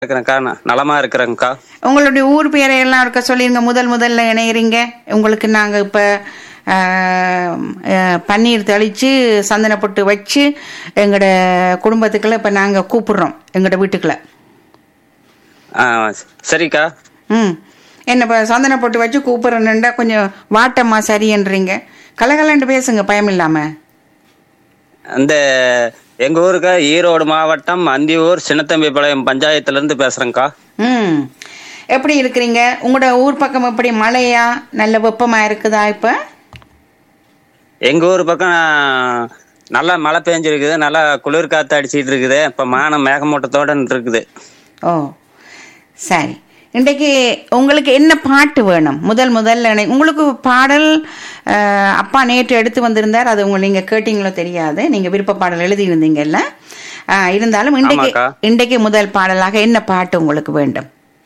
இருக்கிறேன்க்கா நான் நலமா இருக்கிறேங்க்கா உங்களுடைய ஊர் பேரை எல்லாம் இருக்க சொல்லிருங்க முதல் முதல்ல இணையறீங்க உங்களுக்கு நாங்க இப்ப ஆஹ், ஆஹ், பன்னீர் தெளிச்சு சந்தன பொட்டு வச்சு எங்களோட குடும்பத்துக்குள்ள இப்ப நாங்க கூப்பிடுறோம் எங்களோட வீட்டுக்குள்ள ஆ சரிக்கா ம் என்ன இப்போ சந்தன பொட்டு வச்சு கூப்பிடுறேன்டா கொஞ்சம் வாட்டம்மா சரியன்றீங்க கலகலன்னு பேசுங்க பயம் இல்லாம அந்த எங்க ஊருக்கா ஈரோடு மாவட்டம் அந்தியூர் சின்னத்தம்பிபாளையம் பஞ்சாயத்துல இருந்து பேசுறேங்க்கா ம் எப்படி இருக்கிறீங்க உங்களோட ஊர் பக்கம் எப்படி மழையா நல்ல வெப்பமா இருக்குதா இப்ப எங்க ஊர் பக்கம் நல்லா மழை பெஞ்சிருக்குது நல்லா குளிர் காத்து அடிச்சிட்டு இருக்குது இப்ப மானம் மேகமூட்டத்தோட இருக்குது ஓ சரி இன்றைக்கு உங்களுக்கு என்ன பாட்டு வேணும் முதல் முதல்ல எனக்கு- உங்களுக்கு பாடல் அஹ், அப்பா நேற்று எடுத்து வந்திருந்தார் அது உங்க நீங்க கேட்டீங்களோ தெரியாது நீங்க விருப்ப பாடல் எழுதியிருந்தீங்கல்ல அஹ், இருந்தாலும் இன்றைக்கு ஆமாக்கா. இன்றைக்கு முதல் பாடலாக என்ன பாட்டு உங்களுக்கு வேண்டும்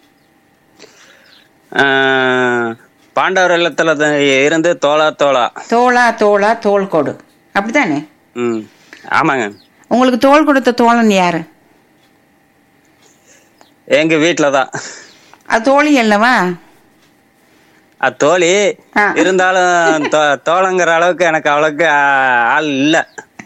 ஆஹ், பாண்டவர் இல்லத்துல த- இருந்து தோளா தோளா தோளா தோளா தோள் கொடு அப்படித்தானே ம் ஆமாங்க உங்களுக்கு தோள் கொடுத்த தோழன் யாரு எங்க வீட்டுலதான் அது தோழி அல்லவா அது தோழி ஆ. இருந்தாலும் தோ- தோழங்கிற அளவுக்கு எனக்கு அவ்வளவுக்கு ஆ, ஆள் இல்ல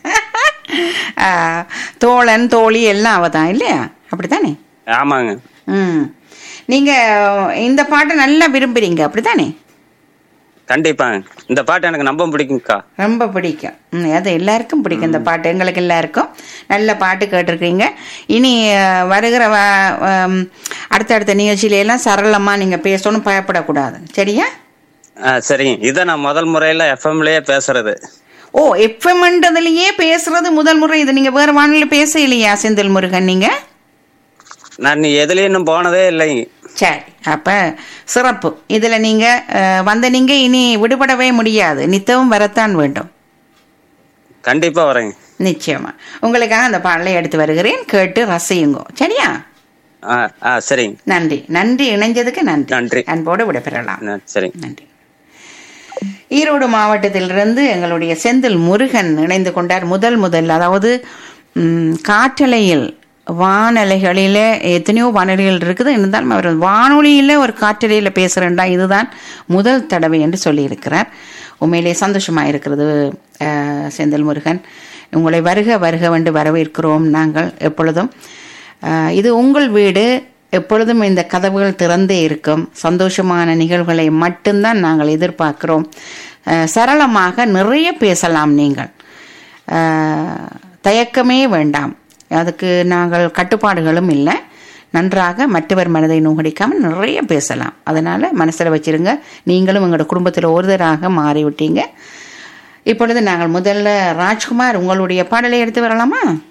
அஹ், தோழன் தோழி எல்லாம் அவ தான் இல்லையா அப்படித்தானே ஆமாங்க ம் நீங்க இந்த பாட்டை நல்லா விரும்புறீங்க அப்படித்தானே கண்டிப்பாங்க இந்த பாட்டு எனக்கு ரொம்ப பிடிக்கும்க்கா ரொம்ப பிடிக்கும் ம், அது எல்லாருக்கும் பிடிக்கும் இந்த பாட்டு எங்களுக்கு எல்லாருக்கும் நல்ல பாட்டு கேட்டிருக்கீங்க இனி அஹ், வருகிற வ- ஹம், அடுத்தடுத்த நிகழ்ச்சியில எல்லாம் சரளமா நீங்க பேசணும் பயப்படக்கூடாது சரியா ஆ, சரிங்க இதை நான் முதல் முறையில எஃப்எம்லயே பேசுறது ஓ எஃப்எம்ன்றதுலயே பேசுறது முதல் முறை இது நீங்க வேற வானிலை பேச இல்லையா செந்தில் முருகன் நீங்க நான் நீ எதுலயும் இன்னும் போனதே இல்லைங்க சரி அப்ப சிறப்பு இதுல நீங்க அஹ், வந்த நீங்க இனி விடுபடவே முடியாது நித்தவும் வரத்தான் வேண்டும் கண்டிப்பா வரேங்க நிச்சயமா உங்களுக்காக அந்த பாடலை எடுத்து வருகிறேன் கேட்டு ரசியுங்கோ சரியா ஆ ஆ சரிங்க நன்றி நன்றி இணைஞ்சதுக்கு நன்றி நன்றி. அன்போடு விடைபெறலாம் ஆ, சரிங்க நன்றி ஈரோடு மாவட்டத்திலிருந்து எங்களுடைய செந்தில் முருகன் இணைந்து கொண்டார் முதல் முதல் அதாவது ம், காற்றலையில் வானலைகளில எத்தனையோ வானொலிகள் இருக்குது இருந்தாலும் அவர் வானொலியில ஒரு காற்றலையில பேசுறேன்டா இதுதான் முதல் தடவை என்று சொல்லியிருக்கிறார் உண்மையிலே சந்தோஷமா இருக்கிறது அஹ், செந்தில் முருகன் உங்களை வருக வருக என்று வரவேற்கிறோம் நாங்கள் எப்பொழுதும் அஹ், இது உங்கள் வீடு எப்பொழுதும் இந்த கதவுகள் திறந்தே இருக்கும் சந்தோஷமான நிகழ்வுகளை மட்டும்தான் நாங்கள் எதிர்பார்க்கிறோம் அஹ், சரளமாக நிறைய பேசலாம் நீங்கள் அஹ், தயக்கமே வேண்டாம் அதுக்கு நாங்கள் கட்டுப்பாடுகளும் இல்லை நன்றாக மற்றவர் மனதை நோகடிக்காமல் நிறைய பேசலாம் அதனால மனசில் வச்சிருங்க நீங்களும் எங்களோட குடும்பத்தில் ஒருதராக மாறிவிட்டீங்க இப்பொழுது நாங்கள் முதல்ல ராஜ்குமார் உங்களுடைய பாடலை எடுத்து வரலாமா